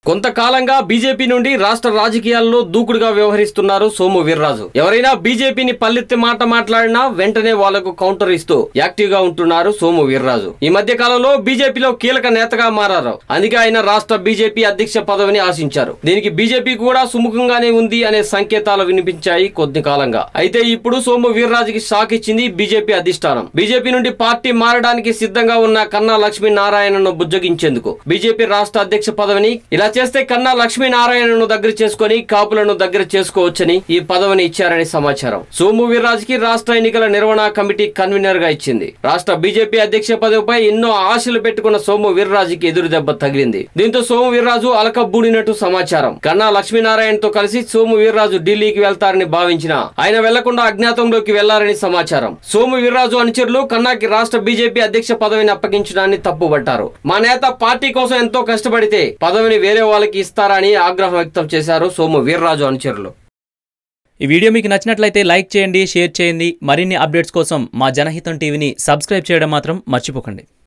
కొంతకాలంగా బీజేపీ నుండి రాష్ట్ర రాజకీయాల్లో దూకుడుగా వ్యవహరిస్తున్నారు సోము వీర్రాజు ఎవరైనా బీజేపీని పల్లెత్తి మాట మాట్లాడినా వెంటనే వాళ్లకు కౌంటర్ ఇస్తూ యాక్టివ్ గా ఉంటున్నారు సోము వీర్రాజు ఈ మధ్య కాలంలో బీజేపీలో కీలక నేతగా మారారు అందుకే ఆయన రాష్ట్ర బీజేపీ అధ్యక్ష పదవిని ఆశించారు దీనికి బీజేపీ కూడా సుముఖంగానే ఉంది అనే సంకేతాలు వినిపించాయి కొద్ది కాలంగా అయితే ఇప్పుడు సోము వీర్రాజుకి షాక్ ఇచ్చింది బీజేపీ అధిష్టానం బీజేపీ నుండి పార్టీ మారడానికి సిద్ధంగా ఉన్న కన్నా లక్ష్మీనారాయణను బుజ్జగించేందుకు బీజేపీ రాష్ట్ర అధ్యక్ష పదవిని ఇలా చేస్తే కన్నా లక్ష్మీనారాయణను దగ్గర చేసుకుని కాపులను దగ్గర చేసుకోవచ్చని ఈ పదవిని ఇచ్చారని సమాచారం సోము వీర్రాజుకి రాష్ట్ర ఎన్నికల నిర్వహణ కమిటీ కన్వీనర్ గా ఇచ్చింది రాష్ట్ర బీజేపీ అధ్యక్ష పదవిపై ఎన్నో ఆశలు పెట్టుకున్న సోము వీర్రాజుకి ఎదురు దెబ్బ తగిలింది దీంతో సోము వీర్రాజు అలకబ్బూడినట్టు సమాచారం కన్నా లక్ష్మీనారాయణతో కలిసి సోము వీర్రాజు ఢిల్లీకి వెళ్తారని భావించిన ఆయన వెళ్లకుండా అజ్ఞాతంలోకి వెళ్లారని సమాచారం సోము వీర్రాజు అనుచరులు కన్నాకి రాష్ట్ర బీజేపీ అధ్యక్ష పదవిని అప్పగించడాన్ని తప్పుపట్టారు మా నేత పార్టీ కోసం ఎంతో కష్టపడితే పదవిని వేరే వాళ్ళకి ఇస్తారా అని ఆగ్రహం వ్యక్తం చేశారు సోము వీర్రాజు అనుచరులు ఈ వీడియో మీకు నచ్చినట్లయితే లైక్ చేయండి షేర్ చేయండి మరిన్ని అప్డేట్స్ కోసం మా జనహితం టీవీని సబ్స్క్రైబ్ చేయడం మాత్రం మర్చిపోకండి